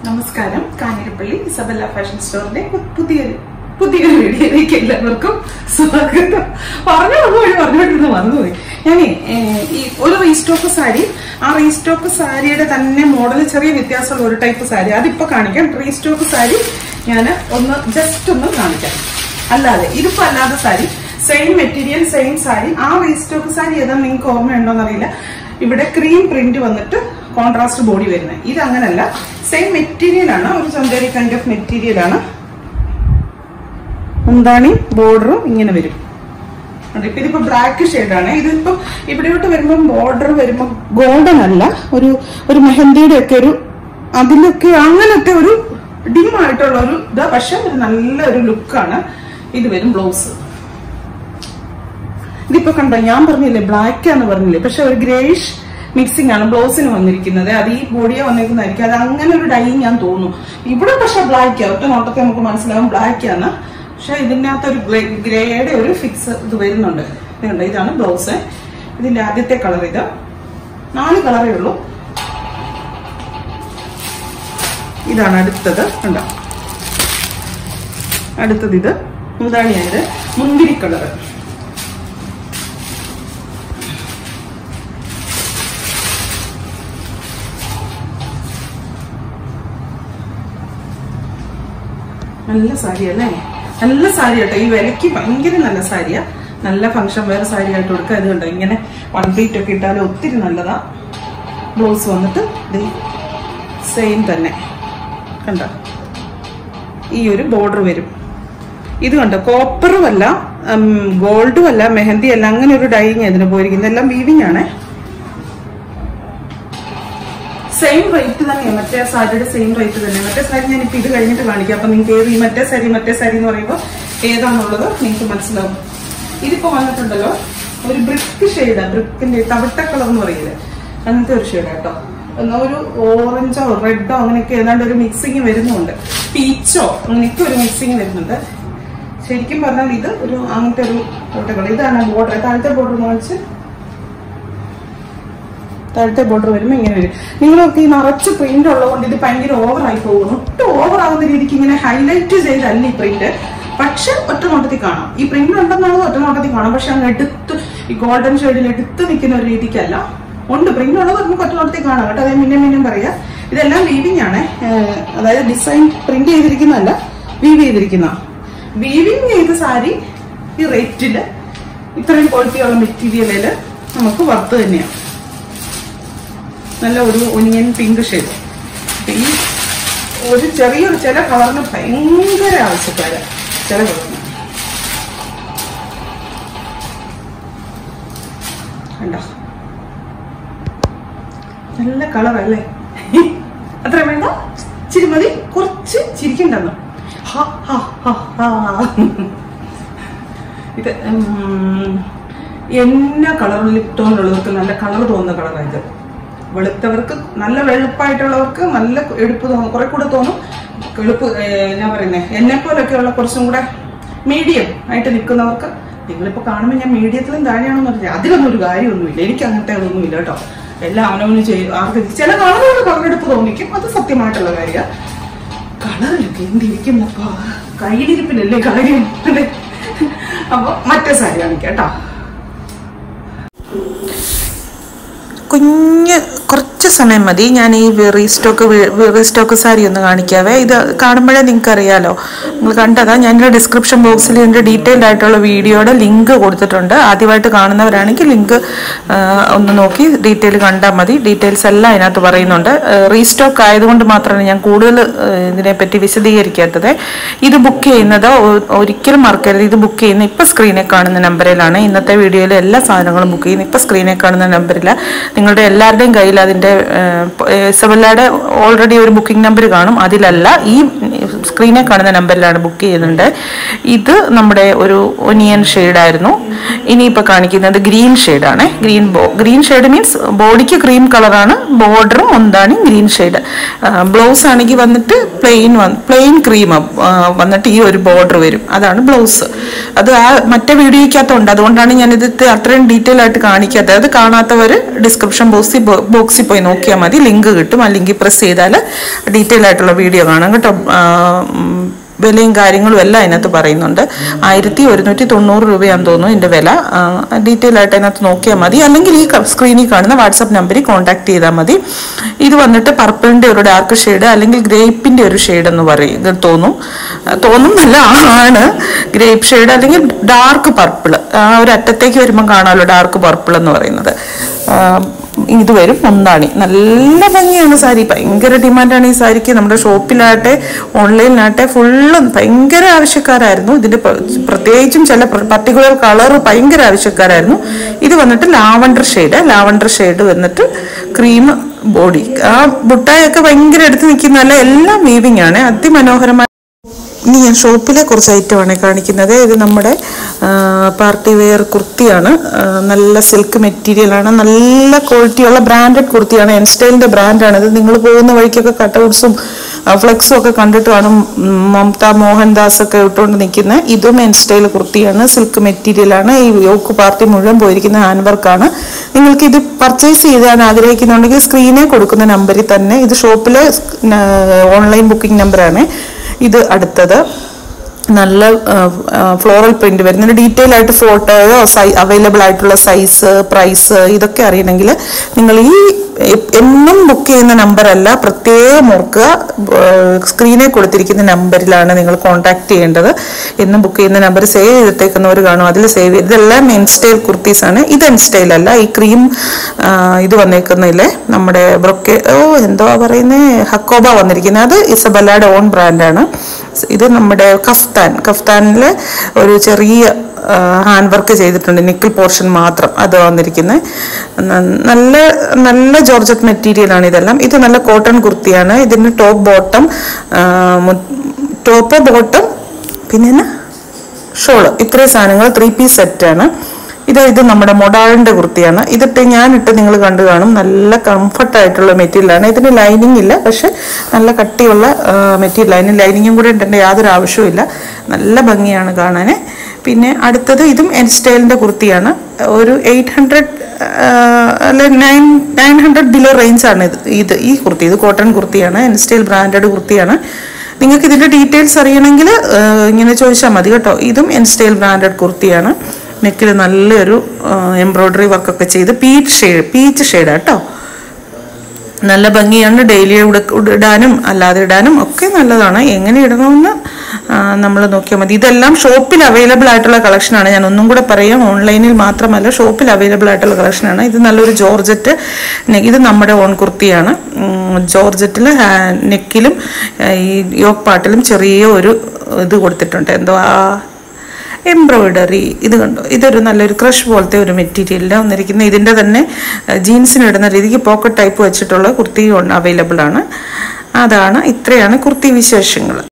നമസ്കാരം Kanjirappally Isabella fashion സ്റ്റോറിന്റെ പു- പുതിയൊരു പുതിയൊരു വീഡിയോയിലേക്ക് എല്ലാവർക്കും സ്വാഗതം പറഞ്ഞു വഴി പറഞ്ഞുകൊണ്ടിരുന്ന് മറന്നുപോയി ഞാനേ ഏഹ്, ഈ ഒരു റീസ്റ്റോക്ക് സാരി ആ റീസ്റ്റോക്ക് സാരിയുടെ തന്നെ മോഡൽ ചെറിയ വ്യത്യാസമുള്ള ഒരു ടൈപ്പ് സാരി അതിപ്പോ കാണിക്കാം റീസ്റ്റോക്ക് സാരി ഞാൻ ഒന്ന് ജസ്റ്റ് ഒന്ന് കാണിക്കാം അല്ലാതെ ഇതിപ്പോ അല്ലാതെ sari same material same sari ആ റീസ്റ്റോക്ക് സാരി ഏതാ നിങ്ങൾക്ക് ഓർമ്മയുണ്ടോന്ന് അറിയില്ല ഇവിടെ ക്രീം പ്രിന്റ് വന്നിട്ട് കോൺട്രാസ്റ്റ് ബോഡി വരുന്നത് ഇത് അങ്ങനല്ല സെയിം മെറ്റീരിയൽ ആണ് ഒരു ചന്തേരി കൈൻഡ് ഓഫ് മെറ്റീരിയൽ ആണ് മുന്താണി ബോർഡറും ഇങ്ങനെ വരും ഉണ്ട്. ഇപ്പൊ ഇതിപ്പോ ബ്ലാക്ക് ഷെയ്ഡാണ് ഇതിപ്പോ ഇവിടെയോട്ട് വരുമ്പോൾ ബോർഡർ വരുമ്പോൾ ഗോൾഡൻ അല്ല ഒരു ഒരു മെഹന്തിയുടെ ഒക്കെ ഒരു അതിലൊക്കെ അങ്ങനത്തെ ഒരു ഡിം ആയിട്ടുള്ള ഒരു ഇതാ പക്ഷെ ഒരു നല്ല ഒരു ലുക്കാണ് ഇത് വരും ബ്ലൗസ് ഇതിപ്പോ കണ്ടോ ഞാൻ പറഞ്ഞില്ലേ ബ്ലാക്ക് ആന്ന് പറഞ്ഞില്ലേ പക്ഷെ ഒരു ഗ്രേഷ് മിക്സിംഗ് ആണ് ബ്ലൗസിന് വന്നിരിക്കുന്നത് അത് ഈ ബോഡിയെ വന്നിരിക്കുന്നതായിരിക്കും അത് അങ്ങനെ ഒരു ഡൈ ഞാൻ തോന്നുന്നു ഇവിടെ പക്ഷെ ബ്ലാക്ക് ഒറ്റ നോട്ടത്തെ നമുക്ക് മനസ്സിലാവും ബ്ലാക്ക് ആണ് പക്ഷെ ഇതിൻ്റെ അകത്തൊരു ഗ്രേയുടെ ഒരു ഫിക്സ് ഇത് വരുന്നുണ്ട് ഇതുണ്ട് ഇതാണ് ബ്ലൗസ് ഇതിന്റെ ആദ്യത്തെ കളർ ഇത് നാല് കളറേ ഉള്ളൂ ഇതാണ് അടുത്തത് കണ്ടോ അടുത്തത് ഇത് മുന്താണിയായത് മുന്തിരി കളറ് നല്ല സാരി അല്ലേ നല്ല സാരി കേട്ടോ ഈ വിലക്ക് ഭയങ്കര നല്ല സാരിയാ നല്ല ഫംഗ്ഷൻ വേറെ സാരി ആയിട്ട് കൊടുക്കുക ഇത് കണ്ടോ ഇങ്ങനെ വൺ ബീറ്റ് ഒക്കെ ഇട്ടാലും ഒത്തിരി നല്ലതാ ബ്ലൗസ് വന്നിട്ട് സെയിം തന്നെ കണ്ടോ ഈ ഒരു ബോർഡർ വരും ഇത് കണ്ടോ കോപ്പറും അല്ല ഗോൾഡും അല്ല മെഹന്തി അല്ല അങ്ങനെ ഒരു ഡൈങ് ഇതിന് പോയിരിക്കുന്നത് എല്ലാം വീവിങ് ആണ് സെയിം റേറ്റ് തന്നെയാണ് മറ്റേ സാരിയുടെ സെയിം റേറ്റ് തന്നെ മറ്റേ സാരി ഞാൻ ഇപ്പൊ ഇത് കഴിഞ്ഞിട്ട് കാണിക്കാം അപ്പൊ നിങ്ങൾക്ക് ഏത് ഈ മറ്റേ സാരി മറ്റേ സാരി എന്ന് പറയുമ്പോൾ ഏതാണുള്ളത് നിങ്ങൾക്ക് മനസ്സിലാവും ഇതിപ്പോ വന്നിട്ടുണ്ടല്ലോ ഒരു ബ്രിക്ക് ഷെയ്ഡാ ബ്രിക്കിന്റെ തവിട്ട കളർ എന്ന് പറയില്ലേ അങ്ങനത്തെ ഒരു ഷെയ്ഡ് കേട്ടോ എന്നാ ഒരു ഓറഞ്ചോ റെഡോ അങ്ങനെയൊക്കെ ഏതാണ്ട് ഒരു മിക്സിങ് വരുന്നുണ്ട് പീച്ചോ അങ്ങനെയൊക്കെ ഒരു മിക്സിങ് വരുന്നുണ്ട് ശരിക്കും പറഞ്ഞാൽ ഇത് ഒരു അങ്ങനത്തെ ഒരു കളർ ഇതാണ് ബോർഡർ താഴത്തെ ബോർഡർ എന്ന് വെച്ച് താഴത്തെ ബോർഡർ വരുമ്പോൾ ഇങ്ങനെ വരും നിങ്ങളൊക്കെ ഈ നിറച്ച് പ്രിന്റ് ഉള്ളതുകൊണ്ട് ഇത് ഭയങ്കര ഓവറായി പോകുന്നു ഒട്ടും ഓവർ ആവുന്ന രീതിക്ക് ഇങ്ങനെ ഹൈലൈറ്റ് ചെയ്തല്ല ഈ പ്രിന്റ് പക്ഷെ ഒറ്റ നോട്ടത്തിൽ കാണാം ഈ പ്രിന്റ് ഉണ്ടെന്നുള്ളത് ഒറ്റ നോട്ടത്തിൽ കാണാം പക്ഷെ അങ്ങ് എടുത്ത് ഈ ഗോൾഡൻ ഷെയ്ഡിൽ എടുത്ത് നിൽക്കുന്ന ഒരു രീതിക്കല്ല ഉണ്ട് പ്രിന്റ് ഉള്ളത് നമുക്ക് ഒറ്റ നോട്ടത്തിൽ കാണാം കേട്ടോ അതേ മിന്നെ മിന്നും പറയാം ഇതെല്ലാം വീവിംഗ് ആണ് ഏഹ് അതായത് ഡിസൈൻ പ്രിന്റ് ചെയ്തിരിക്കുന്നതല്ല വീവ് ചെയ്തിരിക്കുന്ന വീവിംഗ് ചെയ്ത സാരി ഈ റേറ്റില് ഇത്രയും ക്വാളിറ്റിയുള്ള മെറ്റീരിയലില് നമുക്ക് വർത്ത് തന്നെയാണ് നല്ല ഒരു ഒനിയൻ പിങ്ക് ഷെയ്ഡ് ഈ ഒരു ചെറിയൊരു ചില കളറിന് ഭയങ്കര ആവശ്യക്കാര് ചില കളറിന് കണ്ടോ നല്ല കളറല്ലേ അത്ര വേണ്ട ചിരി മതി കുറച്ച് ചിരിക്കണ്ടെന്ന് ഹാ, ഹാ, ഹാ, ഹാ. ഇത് ഉം, എന്ന കളർ ലിപ് ടോണിലുള്ളവർക്ക് നല്ല കളർ തോന്നുന്ന കളറാണ് ഇത് വെളുത്തവർക്ക് നല്ല വെളുപ്പായിട്ടുള്ളവർക്ക് നല്ല എടുപ്പ് തോന്നും കുറെ കൂടെ തോന്നും എളുപ്പ് എന്നാ പറയുന്നത് എന്നെ പോലൊക്കെ ഉള്ള കുറച്ചും കൂടെ മീഡിയം ആയിട്ട് നിൽക്കുന്നവർക്ക് നിങ്ങളിപ്പോ കാണുമ്പോൾ ഞാൻ മീഡിയത്തിലും താഴെയാണെന്ന് പറഞ്ഞാൽ അതിലൊന്നും ഒരു കാര്യമൊന്നുമില്ല എനിക്ക് അങ്ങനത്തെ ഒന്നുമില്ല കേട്ടോ എല്ലാം അവനവന് ചെയ്യും ആർക്ക് ചില കളറുകൾ കളറെടുപ്പ് തോന്നിക്കും അത് സത്യമായിട്ടുള്ള കാര്യമാണ് കളറിലൊക്കെ എന്തിരിക്കുന്നപ്പാ കയ്യിലിരിപ്പിലല്ലേ കാര്യം അല്ലേ അപ്പൊ മറ്റേ സാരി കാണിക്കാം കേട്ടോ കുഞ്ഞ് കുറച്ച് സമയം മതി ഞാൻ ഈ റീസ്റ്റോക്ക് റീസ്റ്റോക്ക് സാരി ഒന്ന് കാണിക്കാവേ ഇത് കാണുമ്പോഴേ നിങ്ങൾക്ക് അറിയാലോ നിങ്ങൾ കണ്ടതാ ഞാൻ എൻ്റെ ഡിസ്ക്രിപ്ഷൻ ബോക്സിൽ എൻ്റെ ഡീറ്റെയിൽഡ് ആയിട്ടുള്ള വീഡിയോയുടെ ലിങ്ക് കൊടുത്തിട്ടുണ്ട് ആദ്യമായിട്ട് കാണുന്നവരാണെങ്കിൽ ലിങ്ക് ഒന്ന് നോക്കി ഡീറ്റെയിൽ കണ്ടാൽ മതി ഡീറ്റെയിൽസ് എല്ലാം അതിനകത്ത് പറയുന്നുണ്ട് റീസ്റ്റോക്ക് ആയതുകൊണ്ട് മാത്രമാണ് ഞാൻ കൂടുതൽ ഇതിനെപ്പറ്റി വിശദീകരിക്കാത്തത് ഇത് ബുക്ക് ചെയ്യുന്നത് ഒ- ഒരിക്കലും മറക്കരുത് ഇത് ബുക്ക് ചെയ്യുന്ന ഇപ്പം സ്ക്രീനിൽ കാണുന്ന നമ്പറിലാണ് ഇന്നത്തെ വീഡിയോയിൽ എല്ലാ സാധനങ്ങളും ബുക്ക് ചെയ്യുന്നത് ഇപ്പം സ്ക്രീനിൽ കാണുന്ന നമ്പറിൽ നിങ്ങളുടെ എല്ലാവരുടെയും കയ്യിൽ അതിൻ്റെ സെവല്ലയുടെ ഓൾറെഡി ഒരു ബുക്കിംഗ് നമ്പർ കാണും അതിലല്ല ഈ സ്ക്രീനിൽ കാണുന്ന നമ്പറിലാണ് ബുക്ക് ചെയ്യുന്നുണ്ട് ഇത് നമ്മുടെ ഒരു ഒനിയൻ ഷെയ്ഡായിരുന്നു ഇനിയിപ്പോൾ കാണിക്കുന്നത് ഗ്രീൻ ഷെയ്ഡാണ് ഗ്രീൻ ബോ ഗ്രീൻ ഷെയ്ഡ് മീൻസ് ബോഡിക്ക് ക്രീം കളറാണ് ബോർഡറും ഒന്നാണ് ഗ്രീൻ ഷെയ്ഡ് ബ്ലൗസ് ആണെങ്കിൽ വന്നിട്ട് പ്ലെയിൻ പ്ലെയിൻ ക്രീം വന്നിട്ട് ഈ ഒരു ബോർഡർ വരും അതാണ് ബ്ലൗസ് അത് ആ മറ്റേ വീഡിയോയ്ക്കകത്തുണ്ട് അതുകൊണ്ടാണ് ഞാനിത് ഇത്ര- അത്രയും ഡീറ്റെയിൽ ആയിട്ട് കാണിക്കാത്തത് അത് കാണാത്തവർ ഡിസ്ക്രിപ്ഷൻ ബോക്സിൽ ബോക്സിൽ പോയി നോക്കിയാൽ മതി ലിങ്ക് കിട്ടും ആ ലിങ്കിൽ പ്രസ് ചെയ്താൽ ഡീറ്റെയിൽ ആയിട്ടുള്ള വീഡിയോ കാണാം കേട്ടോ ആ, ഉം, വിലയും കാര്യങ്ങളും എല്ലാം അതിനകത്ത് പറയുന്നുണ്ട് ആയിരത്തി ഒരുന്നൂറ്റി തൊണ്ണൂറ് രൂപയാണെന്ന് തോന്നുന്നു ഇതിന്റെ വില ഡീറ്റെയിൽ ആയിട്ട് അതിനകത്ത് നോക്കിയാൽ മതി അല്ലെങ്കിൽ ഈ സ്ക്രീനിൽ കാണുന്ന വാട്സപ്പ് നമ്പറിൽ കോൺടാക്ട് ചെയ്താൽ മതി ഇത് വന്നിട്ട് പർപ്പിളിന്റെ ഒരു ഡാർക്ക് ഷെയ്ഡ് അല്ലെങ്കിൽ ഗ്രേപ്പിന്റെ ഒരു ഷെയ്ഡ് എന്ന് പറയും ഇത് തോന്നും ആ, തോന്നുന്നല്ല ആണ് ഗ്രേപ്പ് ഷെയ്ഡ് അല്ലെങ്കിൽ ഡാർക്ക് പർപ്പിൾ ആ ഒരു അറ്റത്തേക്ക് വരുമ്പോൾ കാണാമല്ലോ ഡാർക്ക് പർപ്പിൾ എന്ന് പറയുന്നത് ആ, ഇത് വരും മുന്താണി നല്ല ഭംഗിയാണ് സാരി ഭയങ്കര ഡിമാൻഡാണ് ഈ സാരിക്ക് നമ്മുടെ ഷോപ്പിലാട്ടെ ഓൺലൈനിലാട്ടെ ഫുള്ളും ഭയങ്കര ആവശ്യക്കാരായിരുന്നു ഇതിന്റെ പ്ര- പ്രത്യേകിച്ചും ചില പർട്ടിക്കുലർ കളർ ഭയങ്കര ആവശ്യക്കാരായിരുന്നു ഇത് വന്നിട്ട് ലാവണ്ടർ ഷെയ്ഡ് ലാവണ്ടർ ഷെയ്ഡ് വന്നിട്ട് ക്രീം ബോഡി ആ ബുട്ടായൊക്കെ ഭയങ്കര എടുത്ത് നിൽക്കുന്നതല്ല എല്ലാം വീവിങ് ആണ് അതിമനോഹരമായ ഇനി ഞാൻ ഷോപ്പിലെ കുറച്ച് ഐറ്റമാണ് കാണിക്കുന്നത് ഇത് നമ്മുടെ പാർട്ടി വെയർ കുർത്തിയാണ് ആ, നല്ല സിൽക്ക് മെറ്റീരിയലാണ് നല്ല ക്വാളിറ്റിയുള്ള ബ്രാൻഡഡ് കുർത്തിയാണ് എൻ സ്റ്റൈലിന്റെ ബ്രാൻഡാണ് ഇത് നിങ്ങൾ പോകുന്ന വഴിക്കൊക്കെ കട്ടൗട്ട്സും ഫ്ലെക്സും ഒക്കെ കണ്ടിട്ട് കാണും ഉം, മമത മോഹൻദാസ് ഒക്കെ ഇട്ടുകൊണ്ട് നിൽക്കുന്ന ഇതും എൻ സ്റ്റൈൽ കുർത്തിയാണ് സിൽക്ക് മെറ്റീരിയലാണ് ഈ യോക്ക് പാർട്ടി മുഴുവൻ പോയിരിക്കുന്ന ഹാൻഡ് വർക്കാണ് നിങ്ങൾക്ക് ഇത് പർച്ചേസ് ചെയ്യാൻ ആഗ്രഹിക്കുന്നുണ്ടെങ്കിൽ സ്ക്രീനിൽ കൊടുക്കുന്ന നമ്പറിൽ തന്നെ ഇത് ഷോപ്പിലെ ഓൺലൈൻ ബുക്കിംഗ് നമ്പറാണ് ഇത് അടുത്തത് നല്ല ഫ്ലോറൽ പ്രിന്റ് വരുന്നുണ്ട് ഡീറ്റെയിൽ ആയിട്ട് ഫോട്ടോയോ സൈ അവൈലബിൾ ആയിട്ടുള്ള സൈസ് പ്രൈസ് ഇതൊക്കെ അറിയണമെങ്കിൽ നിങ്ങൾ ഈ എ- എന്നും ബുക്ക് ചെയ്യുന്ന നമ്പർ അല്ല പ്രത്യേകം ഓർക്കുക സ്ക്രീനിൽ കൊടുത്തിരിക്കുന്ന നമ്പറിലാണ് നിങ്ങൾ കോൺടാക്ട് ചെയ്യേണ്ടത് എന്നും ബുക്ക് ചെയ്യുന്ന നമ്പർ സേവ് ചെയ്തിട്ടേക്കുന്നവർ കാണും അതിൽ സേവ് ചെയ്ത് ഇതെല്ലാം എൻ സ്റ്റൈൽ കുർത്തീസ് ആണ് ഇത് എൻ സ്റ്റൈൽ അല്ല ഈ ക്രീം ഇത് വന്നേക്കുന്നില്ലേ നമ്മുടെ ബ്രൊക്കെ ഓ എന്തോ പറയുന്നത് ഹക്കോബ വന്നിരിക്കുന്നത് അത് ഇസബല്ലയുടെ ഓൺ ബ്രാൻഡാണ് ഇത് നമ്മുടെ കഫ്താൻ കഫ്താനിൽ ഒരു ചെറിയ ഹാൻഡ് വർക്ക് ചെയ്തിട്ടുണ്ട് നിക്കിൾ പോർഷൻ മാത്രം അത് വന്നിരിക്കുന്നത് നല്ല നല്ല ജോർജറ്റ് മെറ്റീരിയലാണ് ഇതെല്ലാം ഇത് നല്ല കോട്ടൺ കുർത്തിയാണ് ഇതിന് ടോപ്പ് ബോട്ടം ടോപ്പ് ബോട്ടം പിന്നെ എന്നാ ഷോള് ഇത്രയും സാധനങ്ങൾ ത്രീ പീസ് സെറ്റാണ് ഇത് ഇത് നമ്മുടെ മൊഡാളിന്റെ കുർത്തിയാണ് ഇതിട്ട് ഞാനിട്ട് നിങ്ങൾ കണ്ടു കാണും നല്ല കംഫർട്ട് ആയിട്ടുള്ള മെറ്റീരിയലാണ് ഇതിന് ലൈനിങ് ഇല്ല പക്ഷെ നല്ല കട്ടിയുള്ള മെറ്റീരിയൽ അതിന് ലൈനിങ്ങും കൂടെ ഇടേണ്ട യാതൊരു ആവശ്യവും നല്ല ഭംഗിയാണ് കാണാൻ പിന്നെ അടുത്തത് ഇതും എൻ സ്റ്റൈലിന്റെ കുർത്തിയാണ് ഒരു എയ്റ്റ് ഹൺഡ്രഡ് അല്ല nine nine hundred below range ആണ് ഇത് ഇത് ഈ കുർത്തി ഇത് കോട്ടൺ കുർത്തിയാണ് എൻ സ്റ്റൈൽ ബ്രാൻഡഡ് കുർത്തിയാണ് നിങ്ങൾക്ക് ഇതിന്റെ ഡീറ്റെയിൽസ് അറിയണമെങ്കിൽ ഇങ്ങനെ ചോദിച്ചാൽ മതി കേട്ടോ ഇതും എൻ സ്റ്റൈൽ ബ്രാൻഡഡ് കുർത്തിയാണ് നെക്കിൽ നല്ലൊരു എംബ്രോയ്ഡറി വർക്കൊക്കെ ചെയ്ത് പീച്ച് ഷെയ്ഡ് പീച്ച് ഷെയ്ഡാണ് കേട്ടോ നല്ല ഭംഗിയാണ് ഡെയിലി ഇടാനും അല്ലാതെ ഇടാനും ഒക്കെ നല്ലതാണ് എങ്ങനെ ഇടണമെന്ന് നമ്മൾ നോക്കിയാൽ മതി ഇതെല്ലാം ഷോപ്പിൽ അവൈലബിൾ ആയിട്ടുള്ള കളക്ഷനാണ് ഞാൻ ഒന്നും കൂടെ പറയാം ഓൺലൈനിൽ മാത്രമല്ല ഷോപ്പിൽ അവൈലബിൾ ആയിട്ടുള്ള കളക്ഷനാണ് ഇത് നല്ലൊരു ജോർജറ്റ് നെ- ഇത് നമ്മുടെ ഓൺ കുർത്തിയാണ് ജോർജറ്റിൽ നെക്കിലും ഈ യോക്ക് പാട്ടിലും ചെറിയ ഒരു ഇത് കൊടുത്തിട്ടുണ്ട് എന്തോ ആ എംബ്രോയിഡറി ഇത് കണ്ടോ ഇതൊരു നല്ലൊരു ക്രഷ് പോലത്തെ ഒരു മെറ്റീരിയലിലാണ് വന്നിരിക്കുന്നത് ഇതിൻ്റെ തന്നെ ജീൻസിന് ഇടുന്ന രീതിക്ക് പോക്കറ്റ് ടൈപ്പ് വെച്ചിട്ടുള്ള കുർത്തി അവൈലബിൾ ആണ് അതാണ് ഇത്രയാണ് കുർത്തി വിശേഷങ്ങൾ